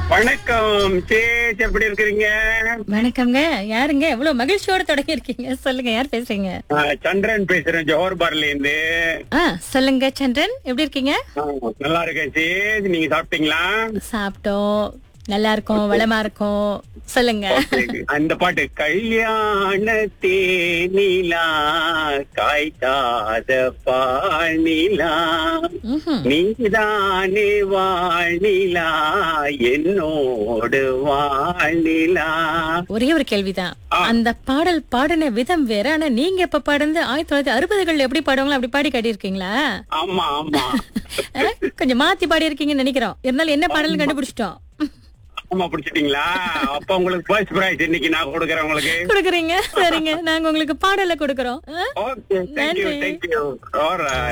வணக்கம் சேச் எப்படி இருக்கிறீங்க வணக்கம்ங்க யாருங்க எவ்வளவு மகிழ்ச்சியோட தொடங்கி இருக்கீங்க சொல்லுங்க யார் பேசுறீங்க ஆ, சந்திரன் பேசுறேன் ஜோஹர் பார்ல இருந்து ஆ சொல்லுங்க சந்திரன் எப்படி இருக்கீங்க ஆ, நல்லா இருக்கேன் சேச் நீங்க சாப்பிட்டீங்களா சாப்பிட்டோம் நல்லா இருக்கோம் வளமா இருக்கோம் சொல்லுங்க அந்த பாட்டு கல்யாணத்தே நிலா காய்த்தாத பாணிலா ம்ஹும். நீதானே வாழ்நிலா என்னோடு வாழ்நிலா ஒரே ஒரு கேள்விதான் அந்த பாடல் பாடின விதம் வேற ஆனா நீங்க இப்ப பாடுந்து ஆயிரத்தி தொள்ளாயிரத்தி அறுபதுகள்ல எப்படி பாடுவாங்களோ அப்படி பாடி காட்டியிருக்கீங்களா ஆமா ஆமா ஆ, கொஞ்சம் மாத்தி பாடி இருக்கீங்கன்னு நினைக்கிறோம் இருந்தாலும் என்ன பாடல் கண்டுபிடிச்சிட்டோம் ஆமா பிடிச்சிட்டீங்களா அப்ப உங்களுக்கு ஃபர்ஸ்ட் பிரைஸ் இன்னைக்கு நான் கொடுக்குறேன் உங்களுக்கு கொடுக்குறீங்க சரிங்க நாங்க உங்களுக்கு பாடலை கொடுக்கறோம் ஆ? ஓகே தேங்க்யூ நன்றி. தேங்க்யூ